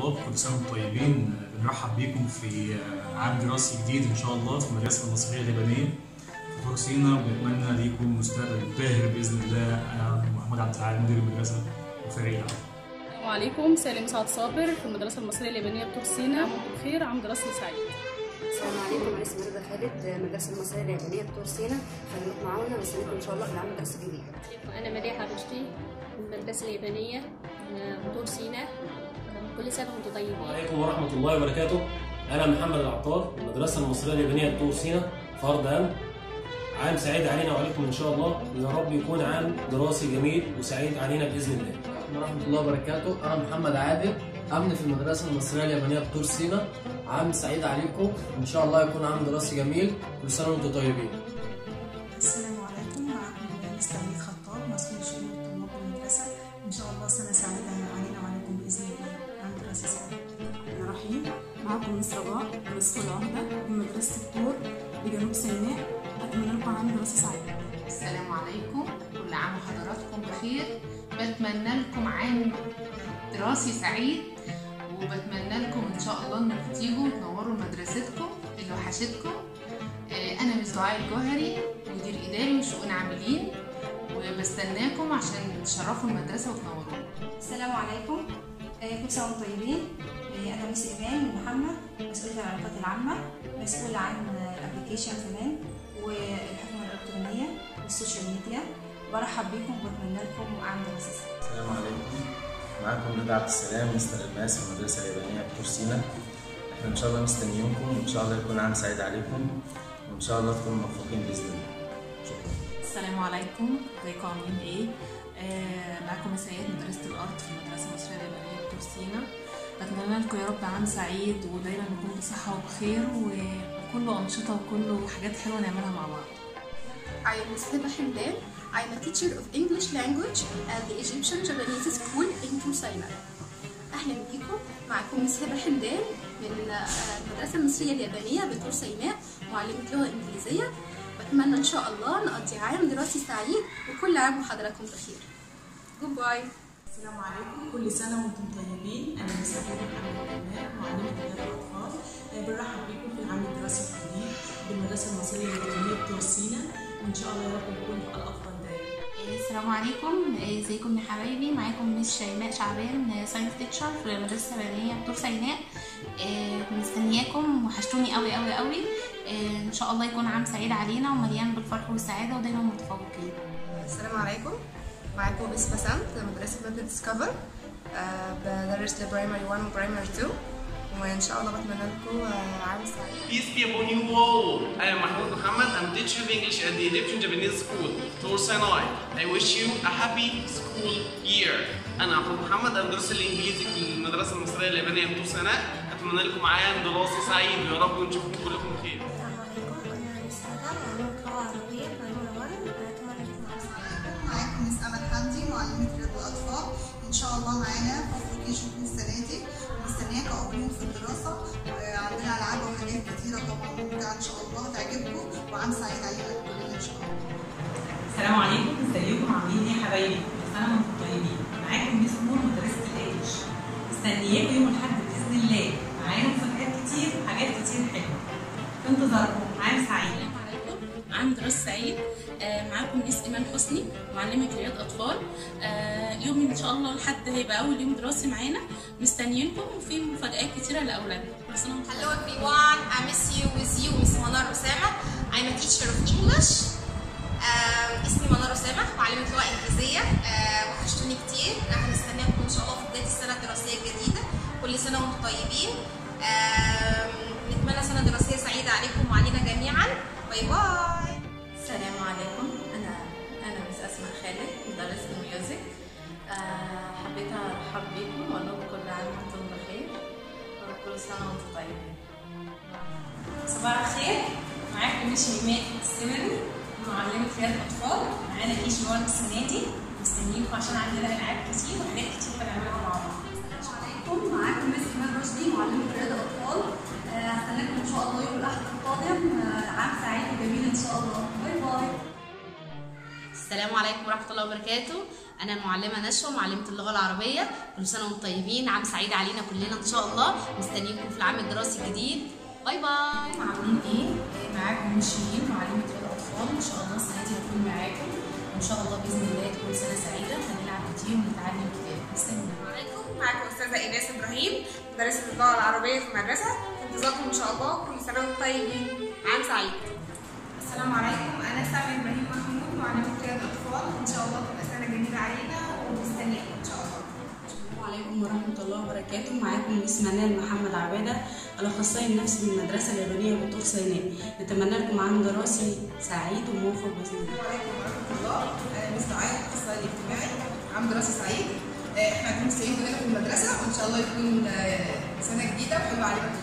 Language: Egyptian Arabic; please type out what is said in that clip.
الطلاب كل سنه وانتم طيبين بنرحب بيكم في عام دراسي جديد ان شاء الله في المدرسه المصريه اليابانيه في طور سينا وبنتمنى ليكم مستقبل باهر باذن الله انا محمد عبد العال مدير المدرسه وفريق العمل السلام عليكم سالم سعد صابر في المدرسة المصرية اليابانية بطور سينا عام بخير عام دراسي سعيد السلام عليكم انا اسمي رضا خالد المدرسه المصريه اليابانيه بطور سينا خليكم معانا واستناكم ان شاء الله في العام الدراسي الجديد أنا مديحة رشدي من المدرسة اليابانية بطور سينا كل سنة وأنتم طيبين عليكم ورحمة الله وبركاته أنا محمد العطار من المدرسة المصرية اليابانية بطور سينا فرد أم عام سعيد علينا وعليكم إن شاء الله يا رب يكون عام دراسي جميل وسعيد علينا بإذن الله ورحمة الله وبركاته أنا محمد عادل أمن في المدرسة المصرية اليابانية بطور سينا عام سعيد عليكم إن شاء الله يكون عام دراسي جميل كل سنة وأنتم طيبين السلام عليكم معكم مدرس توليد خطاب مسؤول شؤون الطلاب والمدرسة إن شاء الله سنة سعيدة علينا وعليكم بإذن الله عام دراسي سعيد أنا رحيم معكم مس رجاء مسؤول العهدة من مدرسة الطور بجنوب سيناء أتمنى لكم عام دراسي سعيد السلام عليكم كل عام وحضراتكم بخير بتمنى لكم عام دراسي سعيد وبتمنى لكم ان شاء الله انكم تيجوا تنوروا مدرستكم اللي وحشتكم آه، انا مس دعاء الجوهري مدير اداري وشؤون عاملين وبستناكم عشان تشرفوا المدرسه وتنوروها السلام عليكم آه، كل سنة وانتم طيبين آه، أنا مس إيمان محمد مسؤولة العلاقات العامة مسؤولة عن الأبليكيشن كمان والحكومة الإلكترونية والسوشيال ميديا برحب بيكم وبتمنى لكم عام دراسي سعيد السلام عليكم معاكم رضا عبد السلام مستر الماس في المدرسة اليابانية بطور سينا احنا إن شاء الله مستنيينكم وإن شاء الله يكون عام سعيد عليكم وإن شاء الله تكونوا موفقين بإذن الله شكرا السلام عليكم ازيكم عاملين ايه؟ آه معاكم سيد مدرسة الأرض في المدرسة المصرية اليابانية بطور سينا بتمنى لكم يا رب عام سعيد ودايما نكون بصحة وبخير وكله أنشطة وكله حاجات حلوة نعملها مع بعض I am Musliba Himdan. I am a teacher of English language at the Egyptian Japanese School in Tusaina. أهلا بيكم معكم مس هبة حمدان من آه، المدرسة المصرية اليابانية بطور سيناء معلمة لغة إنجليزية بتمنى إن شاء الله نقضي عام دراسي سعيد وكل عام وحضراتكم بخير. جود باي. السلام عليكم كل سنة وأنتم طيبين أنا مس عبير محمد كمال معلمة آداب الأطفال آه، بنرحب بكم في العام الدراسي الجديد بالمدرسة المصرية اليابانية بطور سينا وإن شاء الله يا رب نكون في الأفضل دايما السلام عليكم ازيكم يا حبايبي معاكم مس شيماء شعبان ساينس تيتشر في المدرسه اليابانيه بطور سيناء آه، مستنياكم وحشتوني قوي قوي قوي آه، ان شاء الله يكون عام سعيد علينا ومليان بالفرح والسعاده ودايما متفوقين السلام عليكم معاكم مس بسنت مدرسة مادة ديسكفر بدرس لبرايمري 1 وبرايمري 2 وإن شاء الله بتمنى لكم آه، عام سعيد Peace be upon you all. I am Mahmoud Muhammad. I'm teacher of English at the Egyptian Japanese School, Tor Sinai. I wish you a happy school year. أنا محمود محمد أنا بدرس الإنجليزي في المدرسة المصرية اليابانية في تور سيناء. أتمنى لكم عام دراسي سعيد ويا رب ونشوفكم كلكم بخير. معاكم مس امل حمدي معلمه رياضه الاطفال ان شاء الله معانا فصل كي شهور السنه دي مستنياكم اول في الدراسه وعندنا العاب وحاجات كتيره طبعا ممتعه ان شاء الله تعجبكم وعام سعيد علينا كلنا ان شاء الله السلام عليكم ازيكم عاملين ايه يا حبايبي كل سنه وانتم طيبين معاكم ميس نور مدرسه الانجليش مستنياكم يوم الاحد باذن الله معانا مفاجآت كتير وحاجات كتير حلوه في انتظاركم عام سعيد عام دراسي سعيد آه، معاكم ميس ايمان حسني معلمه رياض اطفال آه، يوم ان شاء الله الحد هيبقى اول يوم دراسي معانا مستنيينكم وفي مفاجآت كتيره لاولادنا كل سنه وانتم Hello everyone, I miss you with you Miss Manar Osama. I'm a teacher of English. آم، اسمي منار أسامة معلمة لغة إنجليزية آه، وحشتوني كتير احنا مستنياكم إن شاء الله في بداية السنة الدراسية الجديدة كل سنة وأنتم طيبين آم، نتمنى سنة دراسية سعيدة عليكم وعلينا جميعا باي باي السلام عليكم انا انا مس اسماء خالد مدرسة الميوزك آه، حبيت ارحب بيكم واقول لكم كل عام وانتم بخير وكل سنه وانتم طيبين صباح الخير معاكم مس شيماء السمري معلمة رياض أطفال معانا كيش مواد السنة دي مستنيينكم عشان عندنا ألعاب كتير وحاجات كتير هنعملها مع بعض. عليكم معاكم مس إيمان رشدي معلمة رياضة أطفال آه، هستناكم إن شاء الله يوم الأحد القادم آه، عام سعيد وجميل إن شاء الله باي باي السلام عليكم ورحمة الله وبركاته انا المعلمه نشوى معلمه اللغه العربيه كل سنه وانتم طيبين عام سعيد علينا كلنا ان شاء الله مستنيينكم في العام الدراسي الجديد باي باي عاملين ايه؟ آه، معاكم من شيرين معلمة رياضة أطفال إن شاء الله السنة دي هكون معاكم وإن شاء الله بإذن الله تكون سنة سعيدة هنلعب كتير ونتعلم كتير مستنيين عليكم معاكم استاذه ايناس ابراهيم مدرسه اللغه العربيه في المدرسه في انتظاركم ان شاء الله كل سنه وانتم طيبين عام سعيد السلام عليكم انا سامي ابراهيم محمود معلمه رياض اطفال ان شاء الله تبقى سنه جميله علينا ومستنياكم ان شاء الله السلام عليكم ورحمة الله وبركاته معاكم ميس منال محمد عبادة الأخصائي النفسي بالمدرسة اليابانية بطور سيناء نتمنى لكم عام دراسي سعيد وموفق بإذن الله السلام عليكم ورحمه الله انا مس دعاء الاخصائي الاجتماعي عام دراسه سعيد آه، احنا هنكون مستنيين كلنا في المدرسه وان شاء الله يكون آه، سنه جديده وحلوه علينا